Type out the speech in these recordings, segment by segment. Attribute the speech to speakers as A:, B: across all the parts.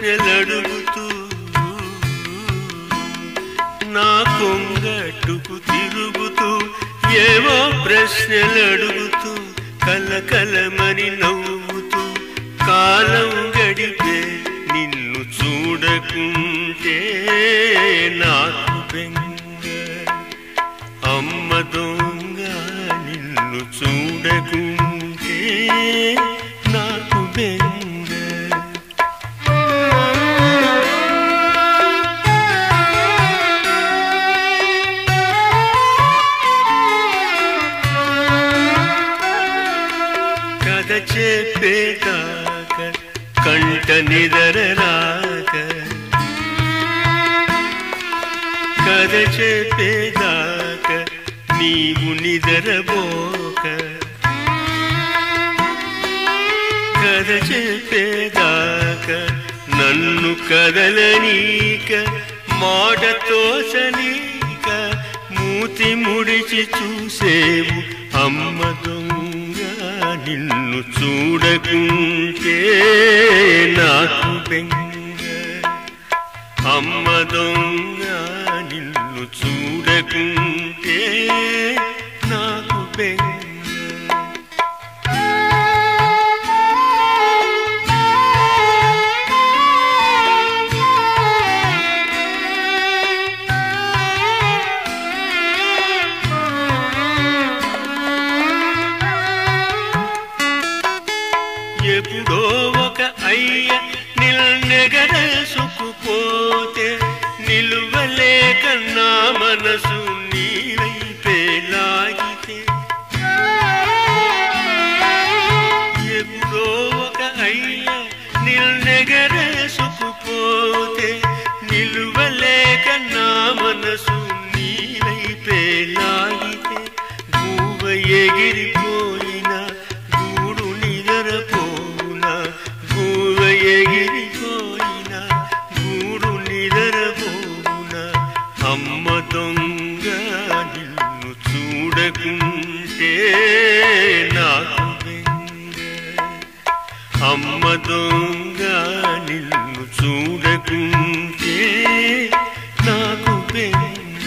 A: ప్రశ్నలడుగుతూ నా కొంగట్టుకు తిరుగుతూ ఏవో ప్రశ్నలడుగుతూ కలకలమని నవ్వుతూ కాలం గడిపే నిన్ను చూడకుంటే నాకు బెంగ అమ్మ దొంగ నిన్ను చూడకుంటే నాకు బెంగ కథ చెప్పేదాక కంట నిదరరాక కథ చెప్పేదాక నీవు నిదరబోక కథ చెప్పేదాక నన్ను కదలనీక మాట తోసనీక మూతి ముడిచి చూసేవు అమ్మ దొంగ నిన్ను చూడకుంటే నాకు బెంగ అమ్మ దొంగ నిన్ను చూడకుంటే నాకు బెంగ ఎప్పుడో ఒక అయ్య నిల్నెగరేసుకుపోతే నిలువలేక నా మనసు నీ వైపే లాగితే ఎప్పుడో ఒక అయ్య నిల్నెగరేసుకుపోతే నిలువలేక నా మనసు నీ వైపే లాగితే గువ్వ ఎగిరిపోయిన గూడు నిదరపోన గువ్వ ఎగిరిపోయిన గూడు నిదరపోన అమ్మ దొంగ నిన్ను చూడకుంటే నాకు బెంగ అమ్మ దొంగ నిన్ను చూడకుంటే నాకు బెంగ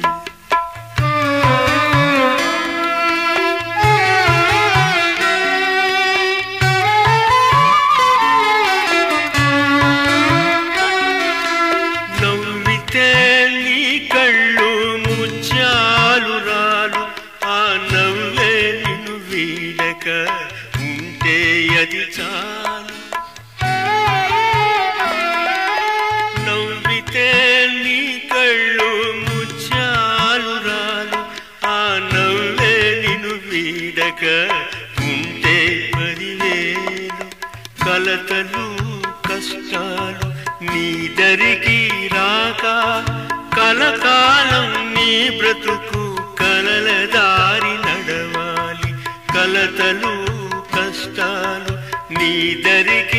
A: నవ్వితే నీ కళ్ళు ముత్యాలు రాలు ఆ నవ్వే నిన్ను వీడక ఉంటే అది చాలు నవ్వితే నీ కళ్ళు ముత్యాలు రాలు ఆ నవ్వే నిన్ను వీడక ఉంటే పదివేలు కలతలు కష్టాలు నీ దరికి రాక కలకాలం నీ బ్రతుకు కలల దారి నడవాలి కలతలు కష్టాలు నీ దరికి